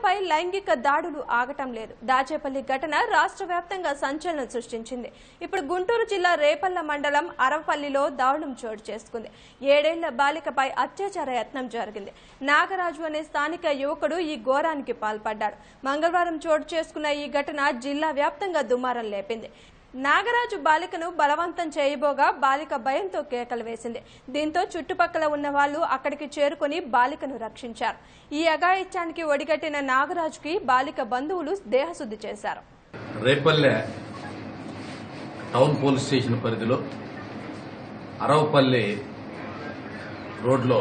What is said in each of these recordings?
బాలికలపై లైంగిక దాడులు ఆగటం లేదు దాచేపల్లి ఘటన రాష్ట్ర వ్యాప్తంగా సంచలనం సృష్టించింది ఇప్పుడు గుంటూరు జిల్లా రేపల్ల మండలం అరవపల్లిలో దారుణం చోటు చేసుకుంది ఏడేళ్ల బాలికపై అత్యాచార యత్నం జరిగింది నాగరాజు అనే స్థానిక యువకుడు ఈ ఘోరానికి పాల్పడ్డాడు మంగళవారం చోటు చేసుకున్న ఈ ఘటన జిల్లా వ్యాప్తంగా దుమారం లేపింది నాగరాజు బాలికను బలవంతం చేయబోగా బాలిక భయంతో కేకలు వేసింది దీంతో చుట్టుపక్కల ఉన్న వాళ్ళు అక్కడికి చేరుకుని బాలికను రక్షించారు ఈ అఘాయిత్యానికి ఒడిగట్టిన నాగరాజుకి బాలిక బంధువులు దేహశుద్ధి చేశారు రేపల్లె టౌన్ పోలీస్ స్టేషన్ పరిధిలో అరవపల్లి రోడ్లో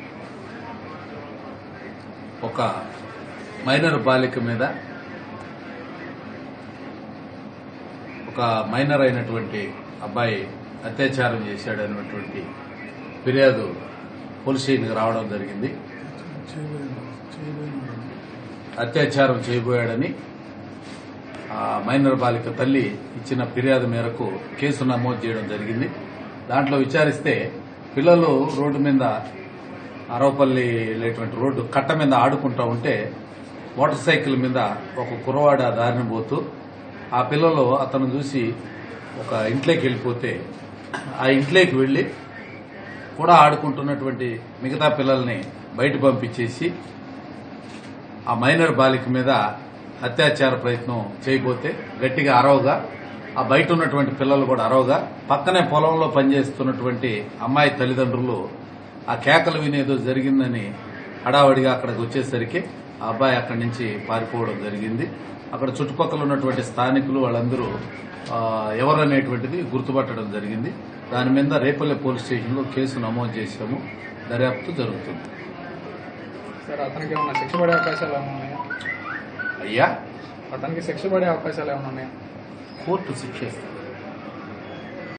ఒక మైనర్ బాలిక మీద ఒక మైనర్ అయినటువంటి అబ్బాయి అత్యాచారం చేశాడు అనేటువంటి ఫిర్యాదు పోలీస్ స్టేషన్కి రావడం జరిగింది అత్యాచారం చేయబోయాడని ఆ మైనర్ బాలిక తల్లి ఇచ్చిన ఫిర్యాదు మేరకు కేసు నమోదు చేయడం జరిగింది దాంట్లో విచారిస్తే పిల్లలు రోడ్డు మీద అరవపల్లి వెళ్ళేటువంటి రోడ్డు కట్ట మీద ఆడుకుంటా ఉంటే మోటార్ సైకిల్ మీద ఒక కురవాడు ఆ దారిని పోతూ ఆ పిల్లలు అతను చూసి ఒక ఇంట్లోకి వెళ్ళిపోతే ఆ ఇంట్లోకి వెళ్లి కూడా ఆడుకుంటున్నటువంటి మిగతా పిల్లల్ని బయట పంపించేసి ఆ మైనర్ బాలిక మీద అత్యాచార ప్రయత్నం చేయబోతే గట్టిగా అరవగా ఆ బయట ఉన్నటువంటి పిల్లలు కూడా అరవగా పక్కనే పొలంలో పనిచేస్తున్నటువంటి అమ్మాయి తల్లిదండ్రులు ఆ కేకలు వినేదో జరిగిందని హడావడిగా అక్కడికి వచ్చేసరికి ఆ అబ్బాయి అక్కడి నుంచి పారిపోవడం జరిగింది అక్కడ చుట్టుపక్కల ఉన్నటువంటి స్థానికులు వాళ్ళందరూ ఆ, ఎవరనేటువంటిది గుర్తుపట్టడం జరిగింది దాని మీద రేపల్లె పోలీస్ స్టేషన్లో కేసు నమోదు చేశాము దర్యాప్తు జరుగుతుంది సార్ అతనికి ఏమన్నా శిక్ష పడే అవకాశాలు ఏమైనా ఉన్నాయా అయ్యా అతనికి శిక్ష పడే అవకాశాలు ఏమైనా ఉన్నాయా కోర్టు శిక్షిస్తుంది